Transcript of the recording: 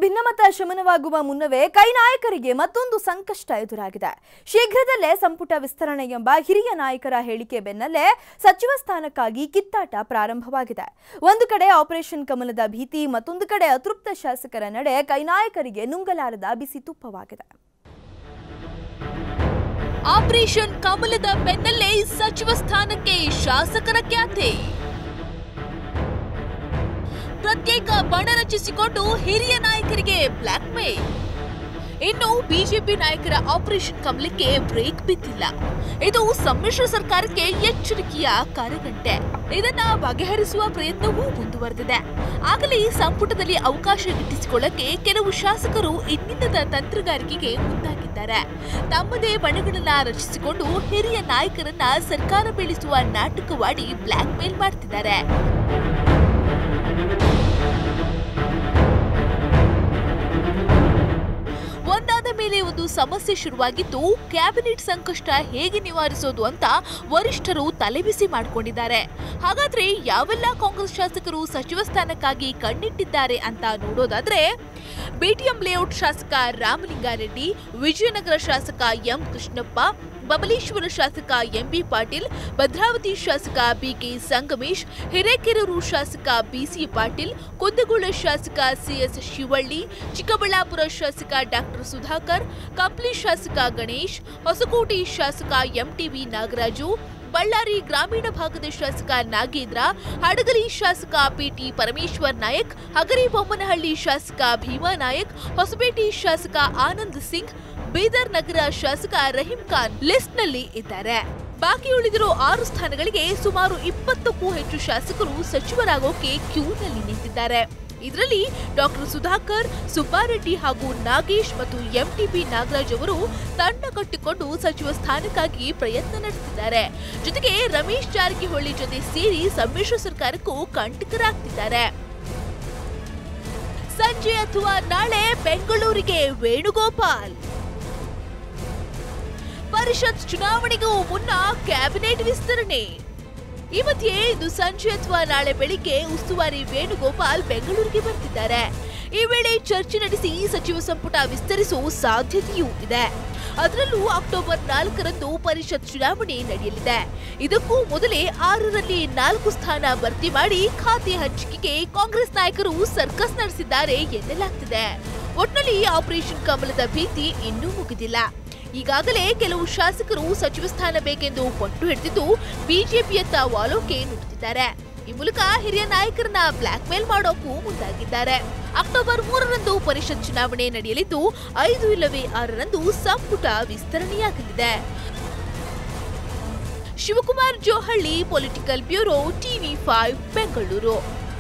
ಭಿನ್ನಮತ ಶಮನವಾಗುವ ಮುನ್ನವೇ ಕೈ ನಾಯಕರಿಗೆ ಮತ್ತೊಂದು ಸಂಕಷ್ಟ ಎದುರಾಗಿದೆ ಶೀಘ್ರದಲ್ಲೇ ಸಂಪುಟ ವಿಸ್ತರಣೆ ಎಂಬ ಹಿರಿಯ ನಾಯಕರ ಹೇಳಿಕೆ ಬೆನ್ನಲ್ಲೇ ಸಚಿವ ಸ್ಥಾನಕ್ಕಾಗಿ ಕಿತ್ತಾಟ ಪ್ರಾರಂಭವಾಗಿದೆ ಒಂದು ಕಡೆ ಆಪರೇಷನ್ ಕಮಲದ ಭೀತಿ ಮತ್ತೊಂದು ಕಡೆ ಅತೃಪ್ತ ಶಾಸಕರ ನಡೆ ಕೈ ನಾಯಕರಿಗೆ ನುಂಗಲಾರದ ಬಿಸಿ ತುಪ್ಪವಾಗಿದೆ ಆಪರೇಷನ್ ಕಮಲದ ಬೆನ್ನಲ್ಲೇ ಸಚಿವ ಸ್ಥಾನಕ್ಕೆ ಶಾಸಕರ ಖ್ಯಾತೆ ಪ್ರತ್ಯೇಕ ಬಣ ರಚಿಸಿಕೊಂಡು ಹಿರಿಯ ನಾಯಕರಿಗೆ ಬ್ಲಾಕ್ ಮೇಲ್ ಇನ್ನು ಬಿಜೆಪಿ ನಾಯಕರ ಆಪರೇಷನ್ ಕಮಲಕ್ಕೆ ಬ್ರೇಕ್ ಬಿದ್ದಿಲ್ಲ ಇದು ಸಮ್ಮಿಶ್ರ ಸರ್ಕಾರಕ್ಕೆ ಎಚ್ಚರಿಕೆಯ ಕರಗಂಟೆ ಇದನ್ನ ಬಗೆಹರಿಸುವ ಪ್ರಯತ್ನವೂ ಮುಂದುವರೆದಿದೆ ಆಗಲೇ ಸಂಪುಟದಲ್ಲಿ ಅವಕಾಶ ಗಿಟ್ಟಿಸಿಕೊಳ್ಳಕ್ಕೆ ಕೆಲವು ಶಾಸಕರು ಇನ್ನಿಲ್ಲದ ತಂತ್ರಗಾರಿಕೆಗೆ ಮುಂದಾಗಿದ್ದಾರೆ ತಮ್ಮದೇ ಬಣಗಳನ್ನ ರಚಿಸಿಕೊಂಡು ಹಿರಿಯ ನಾಯಕರನ್ನ ಸರ್ಕಾರ ಬೀಳಿಸುವ ನಾಟಕವಾಡಿ ಬ್ಲಾಕ್ ಮೇಲ್ ಮಾಡ್ತಿದ್ದಾರೆ ಒಂದಾದ ಮೇಲೆ ಒಂದು ಸಮಸ್ಯೆ ಶುರುವಾಗಿದ್ದು ಕ್ಯಾಬಿನೆಟ್ ಸಂಕಷ್ಟ ಹೇಗೆ ನಿವಾರಿಸೋದು ಅಂತ ವರಿಷ್ಠರು ತಲೆಬಿಸಿ ಮಾಡಿಕೊಂಡಿದ್ದಾರೆ ಹಾಗಾದ್ರೆ ಯಾವೆಲ್ಲ ಕಾಂಗ್ರೆಸ್ ಶಾಸಕರು ಸಚಿವ ಸ್ಥಾನಕ್ಕಾಗಿ ಕಣ್ಣಿಟ್ಟಿದ್ದಾರೆ ಅಂತ ನೋಡೋದಾದ್ರೆ ಬಿಟಿಎಂ ಲೇಔಟ್ ಶಾಸಕ ರಾಮಲಿಂಗಾರೆಡ್ಡಿ ವಿಜಯನಗರ ಶಾಸಕ ಎಂ ಕೃಷ್ಣಪ್ಪ ಬಬಲೇಶ್ವರ ಶಾಸಕ ಎಂಬಿ ಪಾಟೀಲ್ ಭದ್ರಾವತಿ ಶಾಸಕ ಬಿಕೆ ಸಂಗಮೇಶ್ ಹಿರೇಕೆರೂರು ಶಾಸಕ ಬಿಸಿ ಪಾಟೀಲ್ ಕುಂದಗೋಳ ಶಾಸಕ ಸಿಎಸ್ ಶಿವಳ್ಳಿ ಚಿಕ್ಕಬಳ್ಳಾಪುರ ಶಾಸಕ ಡಾಕ್ಟರ್ ಸುಧಾಕರ್ ಕಂಪ್ಲಿ ಶಾಸಕ ಗಣೇಶ್ ಹೊಸಕೋಟೆ ಶಾಸಕ ಎಂಟಿಬಿ ನಾಗರಾಜು ಬಳ್ಳಾರಿ ಗ್ರಾಮೀಣ ಭಾಗದ ಶಾಸಕ ನಾಗೇಂದ್ರ ಹಡಗಲಿ ಶಾಸಕ ಪಿಟಿ ಪರಮೇಶ್ವರ್ ನಾಯಕ್ ಹಗರಿಬೊಮ್ಮನಹಳ್ಳಿ ಶಾಸಕ ಭೀಮಾ ನಾಯಕ್ ಹೊಸಪೇಟೆ ಶಾಸಕ ಆನಂದ್ ಸಿಂಗ್ ಬೀದರ್ ನಗರ ಶಾಸಕ ರಹೀಂ ಖಾನ್ ಲಿಸ್ಟ್ನಲ್ಲಿ ಇದ್ದಾರೆ ಬಾಕಿ ಉಳಿದಿರೋ ಆರು ಸ್ಥಾನಗಳಿಗೆ ಸುಮಾರು ಇಪ್ಪತ್ತಕ್ಕೂ ಹೆಚ್ಚು ಶಾಸಕರು ಸಚಿವರಾಗೋಕೆ ಕ್ಯೂನಲ್ಲಿ ನಿಂತಿದ್ದಾರೆ ಇದರಲ್ಲಿ ಡಾಕ್ಟರ್ ಸುಧಾಕರ್ ಸುಬ್ಬಾರೆಡ್ಡಿ ಹಾಗೂ ನಾಗೇಶ್ ಮತ್ತು ಎಂಟಿಬಿ ನಾಗರಾಜ್ ಅವರು ತಂಡ ಕಟ್ಟಿಕೊಂಡು ಸಚಿವ ಸ್ಥಾನಕ್ಕಾಗಿ ಪ್ರಯತ್ನ ನಡೆಸಿದ್ದಾರೆ ಜೊತೆಗೆ ರಮೇಶ್ ಜಾರಕಿಹೊಳಿ ಜೊತೆ ಸೇರಿ ಸಮ್ಮಿಶ್ರ ಸರ್ಕಾರಕ್ಕೂ ಕಂಟಕರಾಗ್ತಿದ್ದಾರೆ ಸಂಜೆ ಅಥವಾ ನಾಳೆ ಬೆಂಗಳೂರಿಗೆ ವೇಣುಗೋಪಾಲ್ ಪರಿಷತ್ ಚುನಾವಣೆಗೂ ಮುನ್ನ ಕ್ಯಾಬಿನೆಟ್ ವಿಸ್ತರಣೆ ಈ ಮಧ್ಯೆ ಇದು ಸಂಜೆ ಅಥವಾ ನಾಳೆ ಬೆಳಿಗ್ಗೆ ಉಸ್ತುವಾರಿ ವೇಣುಗೋಪಾಲ್ ಬೆಂಗಳೂರಿಗೆ ಬರ್ತಿದ್ದಾರೆ ಈ ವೇಳೆ ಚರ್ಚೆ ನಡೆಸಿ ಸಚಿವ ಸಂಪುಟ ವಿಸ್ತರಿಸುವ ಸಾಧ್ಯತೆಯೂ ಇದೆ ಅದರಲ್ಲೂ ಅಕ್ಟೋಬರ್ ನಾಲ್ಕರಂದು ಪರಿಷತ್ ಚುನಾವಣೆ ನಡೆಯಲಿದೆ ಇದಕ್ಕೂ ಮೊದಲೇ ಆರರಲ್ಲಿ ನಾಲ್ಕು ಸ್ಥಾನ ಭರ್ತಿ ಮಾಡಿ ಖಾತೆ ಹಂಚಿಕೆಗೆ ಕಾಂಗ್ರೆಸ್ ನಾಯಕರು ಸರ್ಕಸ್ ನಡೆಸಿದ್ದಾರೆ ಎನ್ನಲಾಗ್ತಿದೆ ಒಟ್ನಲ್ಲಿ ಆಪರೇಷನ್ ಕಮಲದ ಭೀತಿ ಇನ್ನೂ ಮುಗಿದಿಲ್ಲ ಈಗಾಗಲೇ ಕೆಲವು ಶಾಸಕರು ಸಚಿವ ಸ್ಥಾನ ಬೇಕೆಂದು ಪಟ್ಟು ಹಿಡಿದಿದ್ದು ಬಿಜೆಪಿಯತ್ತ ವಾಲೋಕೆ ನುಡಿದಿದ್ದಾರೆ ಈ ಮೂಲಕ ಹಿರಿಯ ನಾಯಕರನ್ನ ಬ್ಲಾಕ್ ಮೇಲ್ ಮಾಡೋಕ್ಕೂ ಮುಂದಾಗಿದ್ದಾರೆ ಅಕ್ಟೋಬರ್ ಮೂರರಂದು ಪರಿಷತ್ ಚುನಾವಣೆ ನಡೆಯಲಿದ್ದು ಐದು ಇಲ್ಲವೇ ಆರರಂದು ಸಂಪುಟ ವಿಸ್ತರಣೆಯಾಗಲಿದೆ Shivakumar Johalli political bureau TV five Bengaluru